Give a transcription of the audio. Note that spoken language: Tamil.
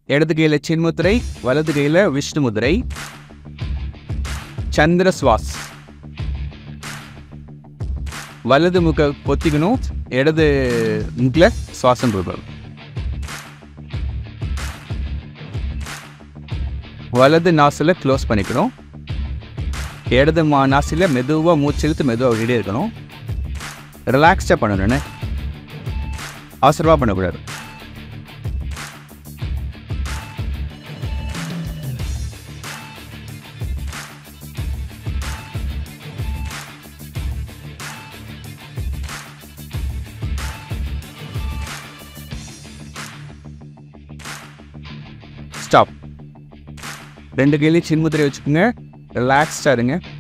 இடது கையில் சின்முத்திரை வலது கையில் விஷ்ணு முதிரை சந்திர சுவாஸ் வலது முக பொத்திக்கணும் இடது முக்கில் சுவாசம் கொடுக்கணும் வலது நாசில க்ளோஸ் பண்ணிக்கணும் இடது மா நாசில மெதுவாக மூச்சு இழுத்து மெதுவாக விட்டுட்டே இருக்கணும் ரிலாக்ஸ்டாக பண்ணணும்னு அவசரமாக பண்ணக்கூடாது ஸ்டாப் ரெண்டு கையிலையும் சின்முத்திரை வச்சுக்கோங்க ரிலாக்ஸ்டாக இருங்க